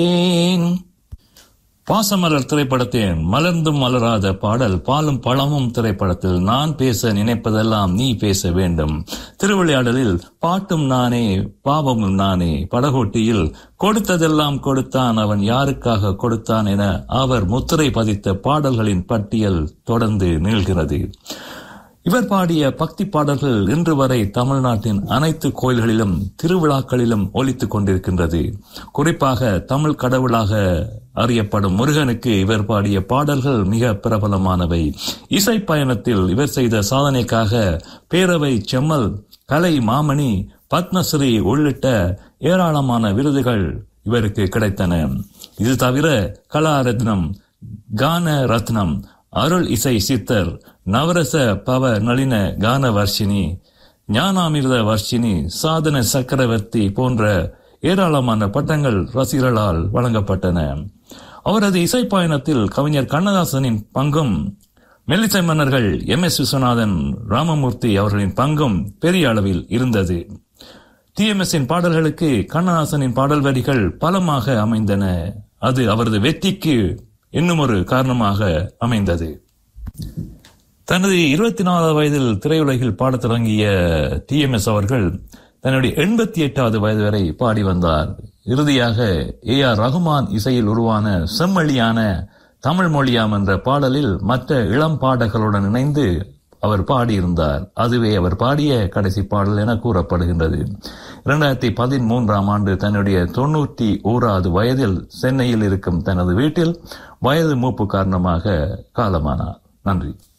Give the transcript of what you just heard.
பாசமலர் திரைப்படத்தின் மலர்ந்தும் மலராத பாடல் பாலும் பழமும் திரைப்படத்தில் நான் பேச நினைப்பதெல்லாம் நீ பேச வேண்டும் திருவிளையாடலில் பாட்டும் நானே பாவமும் நானே படகோட்டியில் கொடுத்ததெல்லாம் கொடுத்தான் அவன் யாருக்காக கொடுத்தான் என அவர் முத்திரை பதித்த பாடல்களின் பட்டியல் தொடர்ந்து நீள்கிறது இவர் பாடிய பக்தி பாடல்கள் இன்று வரை தமிழ்நாட்டின் அனைத்து கோயில்களிலும் திருவிழாக்களிலும் ஒலித்துக் கொண்டிருக்கின்றது குறிப்பாக தமிழ் கடவுளாக அறியப்படும் முருகனுக்கு இவர் பாடிய பாடல்கள் மிக பிரபலமானவை இசை பயணத்தில் இவர் செய்த சாதனைக்காக பேரவை செம்மல் கலை மாமணி பத்மஸ்ரீ உள்ளிட்ட ஏராளமான விருதுகள் இவருக்கு கிடைத்தன இது தவிர கலாரத்னம் கான ரத்னம் அருள் இசை சித்தர் நவரச பவ நளின கான வர்ஷினி ஞானாமிர்த வர்ஷினி சாதன சக்கரவர்த்தி போன்ற ஏராளமான பட்டங்கள் ரசிகர்களால் வழங்கப்பட்டன அவரது இசை பயணத்தில் கவிஞர் கண்ணதாசனின் பங்கும் மெல்லிசை மன்னர்கள் எம் எஸ் விஸ்வநாதன் ராமமூர்த்தி அவர்களின் பங்கும் பெரிய அளவில் இருந்தது டிஎம்எஸ்ஸின் பாடல்களுக்கு கண்ணதாசனின் பாடல் வரிகள் பலமாக அமைந்தன அது அவரது வெற்றிக்கு இன்னும் ஒரு காரணமாக அமைந்தது தனது இருபத்தி நாலாவது வயதில் திரையுலகில் பாடத் தொடங்கிய டிஎம்எஸ் அவர்கள் தன்னுடைய எண்பத்தி எட்டாவது வயது வரை பாடி வந்தார் இறுதியாக ஏ ஆர் ரகுமான் இசையில் உருவான செம்மொழியான தமிழ் மொழியாம் என்ற பாடலில் மற்ற இளம் பாடல்களுடன் இணைந்து அவர் பாடியிருந்தார் அதுவே அவர் பாடிய கடைசி பாடல் என கூறப்படுகின்றது இரண்டாயிரத்தி பதிமூன்றாம் ஆண்டு தன்னுடைய தொன்னூற்றி ஓராவது வயதில் சென்னையில் இருக்கும் தனது வீட்டில் வயது மூப்பு காரணமாக காலமானார் நன்றி